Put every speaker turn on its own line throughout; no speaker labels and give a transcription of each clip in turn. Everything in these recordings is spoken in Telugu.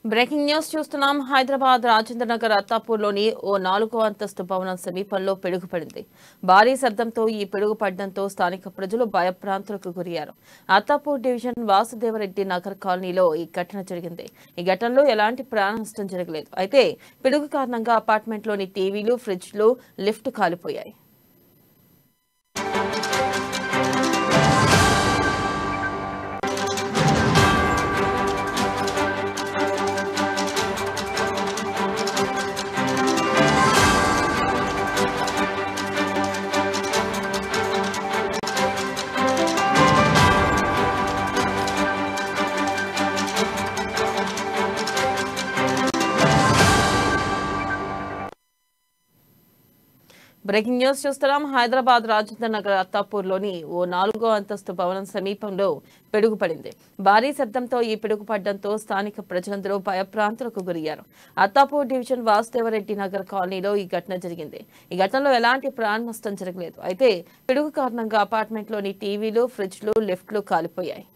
బ్రేకింగ్ న్యూస్ చూస్తున్నాం హైదరాబాద్ రాజేంద్ర నగర్ అత్తాపూర్లోని ఓ నాలుగో అంతస్తు భవనం సమీపంలో పిడుగు పడింది భారీ శబ్దంతో ఈ పిడుగు పడడంతో స్థానిక ప్రజలు భయభ్రాంతులకు గురయ్యారు అత్తాపూర్ డివిజన్ వాసుదేవరెడ్డి నగర్ కాలనీలో ఈ ఘటన జరిగింది ఈ ఘటనలో ఎలాంటి ప్రాణ నష్టం జరగలేదు అయితే పిడుగు కారణంగా అపార్ట్మెంట్లోని టీవీలు ఫ్రిడ్జ్లు లిఫ్ట్ కాలిపోయాయి బ్రేకింగ్ న్యూస్ చూస్తున్నాం హైదరాబాద్ రాజేంద్ర నగర్ అత్తాపూర్లోని ఓ నాలుగో అంతస్తు భవనం సమీపంలో పిడుగు పడింది భారీ శబ్దంతో ఈ పిడుగు పడడంతో స్థానిక ప్రజలందరూ భయప్రాంతులకు గురయ్యారు అత్తాపూర్ డివిజన్ వాసుదేవరెడ్డి నగర్ కాలనీలో ఈ ఘటన జరిగింది ఈ ఘటనలో ఎలాంటి ప్రాణ నష్టం జరగలేదు అయితే పిడుగు కారణంగా అపార్ట్మెంట్లోని టీవీలు ఫ్రిడ్జ్లు లిఫ్ట్లు కాలిపోయాయి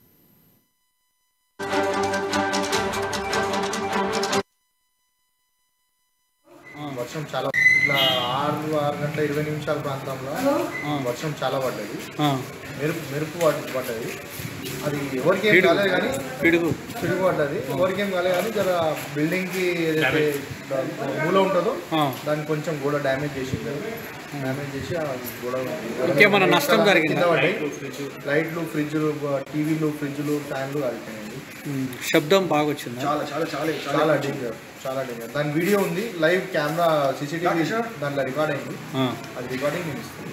వర్షం చాలా ఇట్లా ఆరు ఆరు గంటల ఇరవై నిమిషాల ప్రాంతంలో వర్షం చాలా పడ్డది మెరుపు మెరుపు పడ్- పడ్డది అది ఎవరికి ఏం కాలేదు కానీ
పిడుగు
పిడుగు పడ్డది ఎవరికి ఏం కాలేదు కానీ జర బిల్డింగ్ కి ఏదైతే మూల ఉంటుందో
ఆ.
దానికి కొంచెం గోడ డ్యామేజ్ చేసింది డ్యామేజ్ చేసి ఆ గోడ
ఇంకేమైనా నష్టం జరిగిందా?
కింద పడ్డాయి లైట్లు ఫ్రిడ్జ్లు టీవీలు ఫ్రిడ్జ్లు ఫ్యాన్లు కలిపినాయండి
ఉమ్, శబ్దం బాగా వచ్చిందా
చాలా చాలా చాలా చాలా డేంజర్ చాలా డేంజర్ దాని వీడియో ఉంది లైవ్ కెమెరా సీసీటీవీ దాంట్లో రికార్డ్ అయింది
ఆ.
అది రికార్డింగ్ నేను ఇస్తాను